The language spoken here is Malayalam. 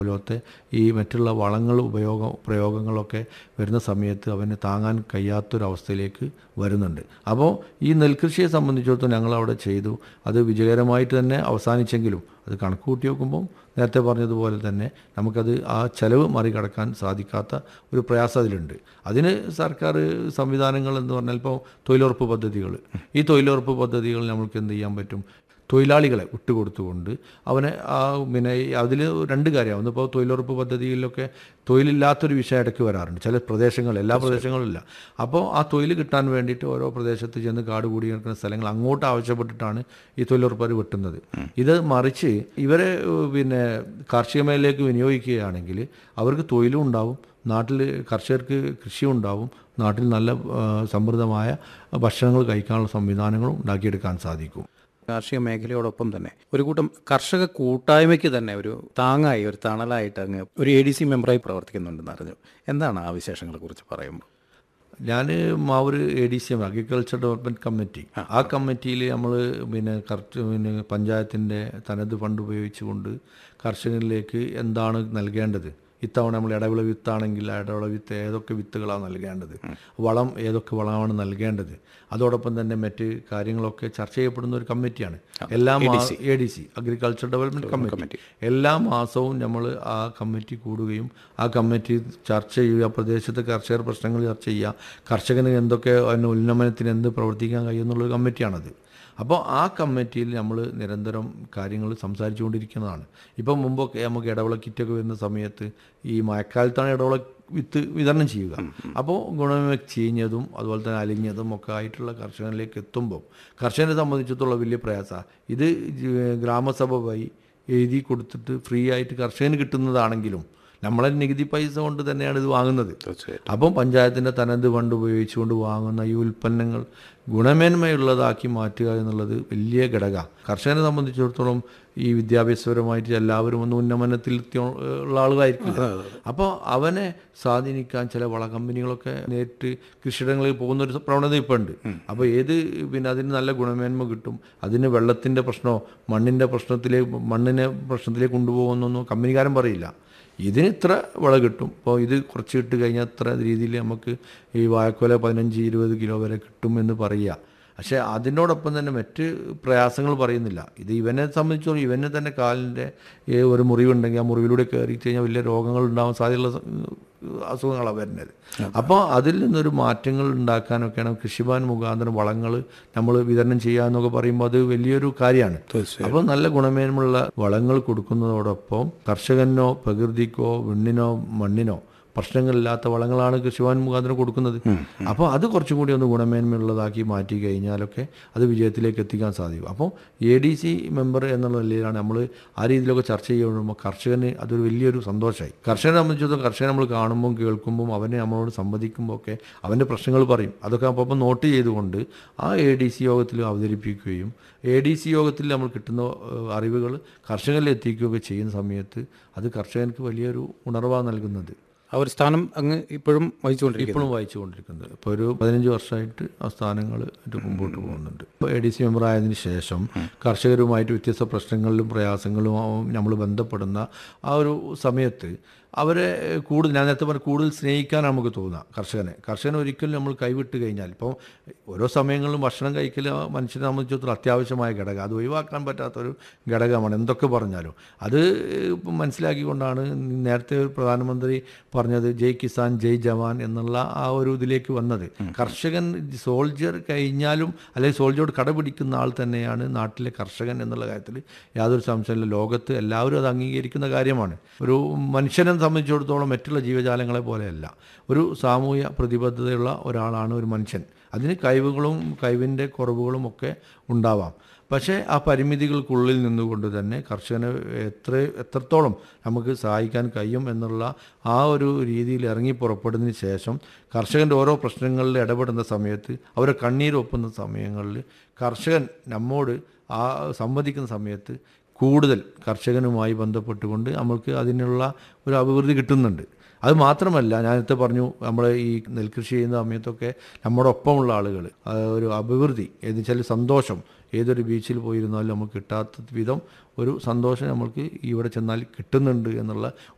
പോലത്തെ ഈ മറ്റുള്ള വളങ്ങൾ ഉപയോഗം പ്രയോഗങ്ങളൊക്കെ വരുന്ന സമയത്ത് അവന് താങ്ങാൻ കഴിയാത്തൊരവസ്ഥയിലേക്ക് വരുന്നുണ്ട് അപ്പോൾ ഈ നെൽകൃഷിയെ സംബന്ധിച്ചിടത്തോളം ഞങ്ങൾ അവിടെ ചെയ്തു അത് വിജയകരമായിട്ട് തന്നെ അവസാനിച്ചെങ്കിലും അത് കണക്ക് കൂട്ടി നോക്കുമ്പോൾ നേരത്തെ പറഞ്ഞതുപോലെ തന്നെ നമുക്കത് ആ ചെലവ് മറികടക്കാൻ സാധിക്കാത്ത ഒരു പ്രയാസം അതിലുണ്ട് അതിന് സർക്കാർ സംവിധാനങ്ങൾ എന്ന് പറഞ്ഞാൽ ഇപ്പോൾ തൊഴിലുറപ്പ് പദ്ധതികൾ ഈ തൊഴിലുറപ്പ് പദ്ധതികൾ നമുക്ക് എന്ത് ചെയ്യാൻ പറ്റും തൊഴിലാളികളെ വിട്ടുകൊടുത്തുകൊണ്ട് അവനെ ആ പിന്നെ അതിൽ രണ്ട് കാര്യമാണ് ഒന്നിപ്പോൾ തൊഴിലുറപ്പ് പദ്ധതിയിലൊക്കെ തൊഴിലില്ലാത്തൊരു വിഷയം ഇടയ്ക്ക് വരാറുണ്ട് ചില പ്രദേശങ്ങൾ എല്ലാ പ്രദേശങ്ങളും ഇല്ല അപ്പോൾ ആ തൊഴിൽ കിട്ടാൻ വേണ്ടിയിട്ട് ഓരോ പ്രദേശത്ത് ചെന്ന് കാട് കൂടി കിടക്കുന്ന സ്ഥലങ്ങൾ അങ്ങോട്ട് ആവശ്യപ്പെട്ടിട്ടാണ് ഈ തൊഴിലുറപ്പുകാർ വെട്ടുന്നത് ഇത് മറിച്ച് ഇവരെ ഏഹ്, പിന്നെ കാർഷിക മേഖലയിലേക്ക് വിനിയോഗിക്കുകയാണെങ്കിൽ അവർക്ക് തൊഴിലും ഉണ്ടാവും നാട്ടിൽ കർഷകർക്ക് കൃഷിയും ഉണ്ടാവും നാട്ടിൽ നല്ല ആ, സമൃദ്ധമായ ഭക്ഷണങ്ങൾ കഴിക്കാനുള്ള സംവിധാനങ്ങളും ഉണ്ടാക്കിയെടുക്കാൻ സാധിക്കും കാർഷിക മേഖലയോടൊപ്പം തന്നെ ഒരു കൂട്ടം കർഷക കൂട്ടായ്മയ്ക്ക് തന്നെ ഒരു താങ്ങായി ഒരു തണലായിട്ട് അങ്ങ് ഒരു എ ഡി സി മെമ്പറായി പ്രവർത്തിക്കുന്നുണ്ടെന്ന് അറിഞ്ഞു എന്താണ് ആ വിശേഷങ്ങളെ കുറിച്ച് പറയുമ്പോൾ ഞാൻ Mavoor A D C M agriculture development committee ആ കമ്മിറ്റിയിൽ നമ്മൾ പിന്നെ കറക്റ്റ് പിന്നെ പഞ്ചായത്തിൻ്റെ തനത് ഫണ്ട് ഉപയോഗിച്ചുകൊണ്ട് കർഷകരിലേക്ക് എന്താണ് നൽകേണ്ടത് ഇത്തവണ നമ്മൾ ഇടവിള വിത്താണെങ്കിൽ ആ ഇടവിള വിത്ത് ഏതൊക്കെ വിത്തുകളാണ് നൽകേണ്ടത് വളം ഏതൊക്കെ വളമാണ് നൽകേണ്ടത് അതോടൊപ്പം തന്നെ മറ്റ് കാര്യങ്ങളൊക്കെ ചർച്ച ചെയ്യപ്പെടുന്ന ഒരു കമ്മിറ്റിയാണ് എല്ലാ A D C agriculture development committee എല്ലാ മാസവും നമ്മൾ ആ കമ്മിറ്റി കൂടുകയും ആ കമ്മിറ്റി ചർച്ച ചെയ്യുക പ്രദേശത്തെ കർഷകർ പ്രശ്നങ്ങൾ ചർച്ച ചെയ്യുക കർഷകന് എന്തൊക്കെ അതിന് ഉന്നമനത്തിന് എന്ത് പ്രവർത്തിക്കാൻ കഴിയുമെന്നുള്ളൊരു കമ്മിറ്റിയാണത് അപ്പോൾ ആ കമ്മിറ്റിയിൽ നമ്മൾ നിരന്തരം കാര്യങ്ങൾ സംസാരിച്ചുകൊണ്ടിരിക്കുന്നതാണ് ഇപ്പം മുമ്പൊക്കെ നമുക്ക് ഇടവിള കിറ്റൊക്കെ വരുന്ന സമയത്ത് ഈ മഴക്കാലത്താണ് ഇടവിള വിത്ത് വിതരണം ചെയ്യുക അപ്പോൾ ഗുണമേന്മ ചീഞ്ഞതും അതുപോലെ തന്നെ അലിഞ്ഞതും ഒക്കെ ആയിട്ടുള്ള കർഷകനിലേക്ക് എത്തുമ്പോൾ കർഷകനെ സംബന്ധിച്ചിടത്തോളം വലിയ പ്രയാസമാണ് ഇത് ജ- ഗ്രാമസഭ വഴി എഴുതി കൊടുത്തിട്ട് ഫ്രീ ആയിട്ട് കർഷകന് കിട്ടുന്നതാണെങ്കിലും നമ്മളെ നികുതി പൈസ കൊണ്ട് തന്നെയാണ് ഇത് വാങ്ങുന്നത് തീർച്ചയായിട്ടും അപ്പം പഞ്ചായത്തിൻ്റെ തനത് ഫണ്ട് ഉപയോഗിച്ചുകൊണ്ട് വാങ്ങുന്ന ഈ ഉൽപ്പന്നങ്ങൾ ഗുണമേന്മയുള്ളതാക്കി മാറ്റുക എന്നുള്ളത് വലിയ ഘടകമാണ് കർഷകനെ സംബന്ധിച്ചിടത്തോളം ഈ വിദ്യാഭ്യാസപരമായിട്ട് എല്ലാവരും ഒന്ന് ഉന്നമനത്തിൽ എത്തിയ- ഉള്ള ആളുകളായിരിക്കില്ല അപ്പോൾ അവനെ സ്വാധീനിക്കാൻ ചില വള കമ്പനികളൊക്കെ നേരിട്ട് കൃഷിയിടങ്ങളിൽ പോകുന്ന ഒരു പ്രവണത ഇപ്പോൾ ഉണ്ട് അപ്പോൾ ഏത് പിന്നെ അതിന് നല്ല ഗുണമേന്മ കിട്ടും അതിന് വെള്ളത്തിൻ്റെ പ്രശ്നമോ മണ്ണിൻ്റെ പ്രശ്നത്തിലേക്ക് മണ്ണിനെ പ്രശ്നത്തിലേക്ക് കൊണ്ടുപോകുന്നൊന്നും കമ്പനിക്കാരൻ പറയില്ല ഇതിന് ഇത്ര വിള കിട്ടും ഇപ്പോൾ ഇത് കുറച്ച് ഇട്ട് കഴിഞ്ഞാൽ ഇത്ര രീതിയിൽ നമുക്ക് ഈ വാഴക്കൊല പതിനഞ്ച് ഇരുപത് കിലോ വരെ കിട്ടും എന്ന് പറയുക പക്ഷേ അതിനോടൊപ്പം തന്നെ മറ്റ് പ്രയാസങ്ങൾ പറയുന്നില്ല ഇത് ഇവനെ സംബന്ധിച്ചോളം ഇവന് തന്നെ കാലിൻ്റെ ഈ ഒരു മുറിവുണ്ടെങ്കിൽ ആ മുറിവിലൂടെ കയറി കഴിഞ്ഞാൽ വലിയ രോഗങ്ങൾ ഉണ്ടാവാൻ സാധ്യതയുള്ള സ- അസുഖങ്ങളാണ് വരുന്നത് അപ്പോൾ അതിൽ നിന്നൊരു മാറ്റങ്ങൾ ഉണ്ടാക്കാനൊക്കെയാണ് കൃഷിഭവൻ മുഖാന്തരം വളങ്ങൾ നമ്മൾ വിതരണം ചെയ്യുക എന്നൊക്കെ പറയുമ്പോൾ അത് വലിയൊരു കാര്യമാണ് തീർച്ചയായും അപ്പോൾ നല്ല ഗുണമേന്മയുള്ള വളങ്ങൾ കൊടുക്കുന്നതോടൊപ്പം കർഷകനോ പ്രകൃതിക്കോ വിണ്ണിനോ മണ്ണിനോ പ്രശ്നങ്ങളില്ലാത്ത വളങ്ങളാണ് കൃഷിഭവൻ മുഖാന്തരം കൊടുക്കുന്നത് അപ്പോൾ അത് കുറച്ചും കൂടി ഒന്ന് ഗുണമേന്മയുള്ളതാക്കി മാറ്റി കഴിഞ്ഞാലൊക്കെ അത് വിജയത്തിലേക്ക് എത്തിക്കാൻ സാധിക്കും അപ്പോൾ എ ഡി സി മെമ്പർ എന്നുള്ള നിലയിലാണ് നമ്മൾ ആ രീതിയിലൊക്കെ ചർച്ച ചെയ്യുമ്പോൾ കർഷകന് അതൊരു വലിയൊരു സന്തോഷമായി കർഷകനെ സംബന്ധിച്ചിടത്തോളം കർഷകനെ നമ്മൾ കാണുമ്പോൾ കേൾക്കുമ്പോൾ അവനെ നമ്മളോട് സംവദിക്കുമ്പോൾ ഒക്കെ അവൻ്റെ പ്രശ്നങ്ങൾ പറയും അതൊക്കെ അപ്പം നോട്ട് ചെയ്തുകൊണ്ട് ആ എ ഡി സി യോഗത്തിൽ അവതരിപ്പിക്കുകയും എ ഡി സി യോഗത്തിൽ നമ്മൾ കിട്ടുന്ന ഏഹ്, അറിവുകൾ കർഷകരിൽ എത്തിക്കുകയൊക്കെ ചെയ്യുന്ന സമയത്ത് അത് കർഷകർക്ക് വലിയൊരു ഉണർവാണ് നൽകുന്നത് ആ ഒരു സ്ഥാനം അങ്ങ് ഇപ്പോഴും വഹിച്ചുകൊണ്ടിരിക്കുന്നു ഇപ്പോഴും വായിച്ചുകൊണ്ടിരിക്കുന്നത് ഇപ്പോൾ ഒരു പതിനഞ്ച് വർഷമായിട്ട് ആ സ്ഥാനങ്ങൾ മുമ്പോട്ട് പോകുന്നുണ്ട് ഇപ്പോൾ എ ഡി സി മെമ്പർ ആയതിനു ശേഷം കർഷകരുമായിട്ട് വ്യത്യസ്ത പ്രശ്നങ്ങളിലും പ്രയാസങ്ങളും നമ്മൾ ബന്ധപ്പെടുന്ന ആ ഒരു സമയത്ത് അവരെ കൂടുതൽ ഞാൻ നേരത്തെ പറഞ്ഞ കൂടുതൽ സ്നേഹിക്കാൻ നമുക്ക് തോന്നുക കർഷകനെ കർഷകനെ ഒരിക്കലും നമ്മൾ കൈവിട്ട് കഴിഞ്ഞാൽ ഇപ്പോൾ ഓരോ സമയങ്ങളിലും ഭക്ഷണം കഴിക്കൽ ആ മനുഷ്യനെ സംബന്ധിച്ചിടത്തോളം അത്യാവശ്യമായ ഘടകം അത് ഒഴിവാക്കാൻ പറ്റാത്തൊരു ഘടകമാണ് എന്തൊക്കെ പറഞ്ഞാലും അത് ഇപ്പം മനസ്സിലാക്കിക്കൊണ്ടാണ് നേരത്തെ ഒരു പ്രധാനമന്ത്രി പറഞ്ഞത് ജയ് കിസാൻ ജയ് ജവാൻ എന്നുള്ള ആ ഒരു ഇതിലേക്ക് വന്നത് കർഷകൻ സോൾജർ കഴിഞ്ഞാലും അല്ലെങ്കിൽ സോൾജറോട് കടപിടിക്കുന്ന ആൾ തന്നെയാണ് നാട്ടിലെ കർഷകൻ എന്നുള്ള കാര്യത്തിൽ യാതൊരു സംശയമില്ല ലോകത്ത് എല്ലാവരും അത് അംഗീകരിക്കുന്ന കാര്യമാണ് ഒരു മനുഷ്യനെ സംബന്ധിച്ചിടത്തോളം മറ്റുള്ള ജീവജാലങ്ങളെ പോലെയല്ല ഒരു സാമൂഹ്യ പ്രതിബദ്ധതയുള്ള ഒരാളാണ് ഒരു മനുഷ്യൻ അതിന് കഴിവുകളും കഴിവിൻ്റെ കുറവുകളും ഒക്കെ ഉണ്ടാവാം പക്ഷേ ആ പരിമിതികൾക്കുള്ളിൽ നിന്നുകൊണ്ട് തന്നെ കർഷകനെ എത്ര എത്രത്തോളം നമുക്ക് സഹായിക്കാൻ കഴിയും എന്നുള്ള ആ ഒരു രീതിയിൽ ഇറങ്ങി പുറപ്പെടുന്നതിന് ശേഷം കർഷകൻ്റെ ഓരോ പ്രശ്നങ്ങളിൽ ഇടപെടുന്ന സമയത്ത് അവരെ കണ്ണീരൊപ്പുന്ന സമയങ്ങളിൽ കർഷകൻ നമ്മോട് ആ സംവദിക്കുന്ന സമയത്ത് കൂടുതൽ കർഷകനുമായി ബന്ധപ്പെട്ടുകൊണ്ട് നമുക്ക് അതിനുള്ള ഒരു അഭിവൃദ്ധി കിട്ടുന്നുണ്ട് അത് മാത്രമല്ല ഞാൻ നേരത്തെ പറഞ്ഞു നമ്മൾ ഈ നെൽകൃഷി ചെയ്യുന്ന സമയത്തൊക്കെ നമ്മുടെ ഒപ്പമുള്ള ആളുകൾ ഒരു അഭിവൃദ്ധി എന്ന് വെച്ചാൽ സന്തോഷം ഏതൊരു ബീച്ചിൽ പോയിരുന്നാലും നമുക്ക് കിട്ടാത്ത വിധം ഒരു സന്തോഷം നമ്മൾക്ക് ഇവിടെ ചെന്നാൽ കിട്ടുന്നുണ്ട് എന്നുള്ള